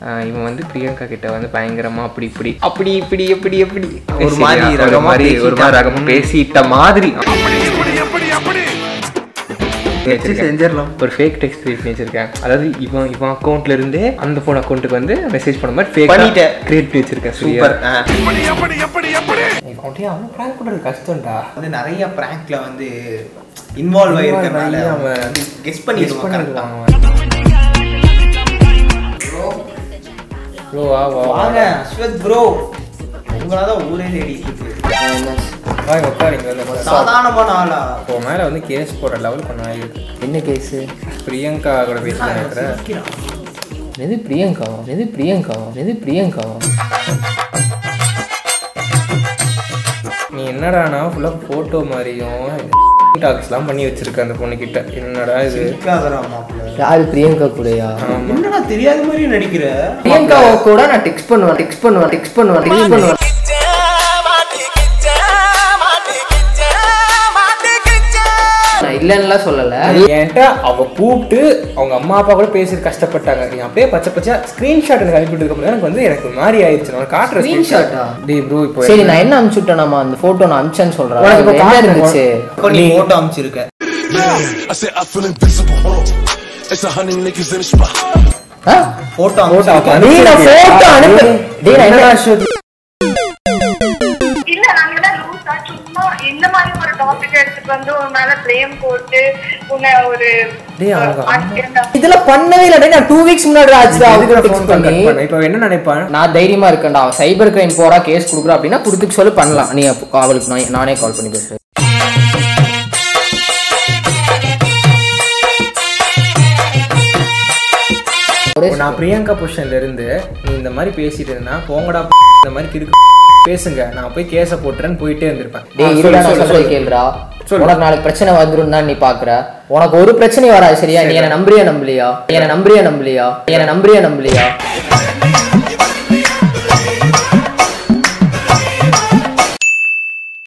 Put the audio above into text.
ஆஹ் இவன் வந்து பிரியங்கா கிட்ட வந்து பயங்கரமா அப்படி இப்படி அப்படி இப்படி எப்படி எப்படி ஒரு மாதிரி சரியா? ஒரு ரகமா மாதிரி ஒரு மாதிரி பேசிட்டான். ரகமா பேசிட்ட மாதிரி வச்சு செஞ்சிடலாம் ஒரு ஃபேக் டெக்ஸ்ட் கிரியேட் பண்ணி வச்சிருக்கேன் அதாவது இவன் இவன் அக்கௌண்ட்ல இருந்தே அந்த ஃபோன் அக்கௌண்ட்டுக்கு வந்து மெசேஜ் பண்ண மாதிரி ஃபேக் பண்ணிட்டேன். கிரியேட் பண்ணி வச்சிருக்கேன் சூப்பர் அப்படியே அவன் ப்ராங்க் பண்றது கஷ்டம்டா வந்து நிறைய பிராங்க்ல வந்து இன்வால்வ் ஆயிருக்கனால ஆகி அவன் அவன் கெஸ் பண்ணிடுவான் கரெக்டா ப்ரோ வா வா வா வாங்க அஸ்வத் ப்ரோ உங்களால தான் ஊரே தேடிட்டு இருக்கு வாங்க உட்காருங்க வந்து உட்காரு. சாதாரணமான ஆளா இப்போ மேலே வந்து கேஸ் போடுற லெவல் கொஞ்சம் ஆயிருக்கு என்ன கேஸு பிரியங்கா கூட பேசிட்டு இருக்கிறேன் எது பிரியங்காவா எது பிரியங்காவா எது பிரியங்காவா நீ என்னடானா ஃபுல்லாக ஃபோட்டோ மாதிரியும் டாக்ஸ்லாம் பண்ணி வச்சிருக்க அந்த பொண்ணுக்கிட்ட என்னடா இது இருக்காதரா மாப்பிள்ள யாரு பிரியங்கா கூடயா ஆமா என்னடா தெரியாத மாதிரி நடிக்கிற பிரியங்காவை கூட நான் டெக்ஸ்ட் பண்ணுவேன் டெக்ஸ்ட் பண்ணுவேன் டெக்ஸ்ட் பண்ணுவேன் டெக்ஸ்ட் பண்ணுவேன் நான் இல்லைன்னுலாம் சொல்லல என்கிட்ட அவ கூப்பிட்டு அவங்க அம்மா அப்பா கூட பேசி கஷ்டப்பட்டாங்க நீ அப்படியே பச்சை பச்சை ஸ்கிரீன்ஷாட் எனக்கு அனுப்பிட்டு அப்புறம் எனக்கு வந்து எனக்கு ஒரு மாதிரி ஆயிடுச்சு நான் காட்டுற Screenshot-ஆ? டேய் ப்ரோ இப்போ சரி நான் என்ன அனுப்பிச்சு விட்டேன் நம்ம அந்த போட்டோ நான் அனுப்பிச்சேன்னு சொல்றேன் உனக்கு இப்ப என்ன காட்டுறேன். இருந்துச்சு இப்போ நீ போட்டோ அமைச்சிருக்க I said I feel invincible. Hold on. It's a hundred niggas in the spot. ஆ? போட்டோ Photo அமைச்சிருக்க டேய் நான் போட்டோ அனுப்பு டேய் நான் என்ன இல்ல நாங்க என்ன லூசா சும்மா இந்த மாதிரி ஒரு டாபிக் எடுத்துட்டு வந்து உன் மேல blame போட்டு உன்னை ஒரு டேய், அவங்க ஆச்சரியமா இதெல்லாம் பண்ணவே இல்லை டேய் நான் டூ வீக்ஸ் முன்னாடி ஆச்சு அதுக்கு டெக்ஸ்ட் பண்ணி இப்போ என்ன நினைப்பான் நான் தைரியமா இருக்கேன்டா அவன் சைபர் கிரைம் போறா கேஸ் கொடுக்குறா அப்படின்னா கொடுத்துக்க சொல்லி பண்ணலாம் நீ அப்போ அவளுக்கு நான் நானே கால் பண்ணி பேசுறேன் இப்போ நான் பிரியங்கா பொசிஷன்ல இருந்து நீ இந்த மாதிரி பேசிட்டு இருந்தா போங்கடா இந்த மாதிரி திருக்கு பேசுங்க நான் போய் கேஸை போட்டுறேன்னு போயிட்டே இருந்திருப்பேன் டேய் ஆ, இருடா சொல்லு, நான் சொல்லு, சொல்றது சொல்லு. கேளுடா சொல்லு. உனக்கு நாளைக்கு பிரச்சனை வந்துரும் தான் நீ பாக்குற உனக்கு ஒரு பிரச்சனையும் வராது சரியா நீ என்ன நம்புறியா நம்பலையா நீ என்ன நம்புறியா நம்பலையா நீ என்ன நம்புறியா நம்பலையா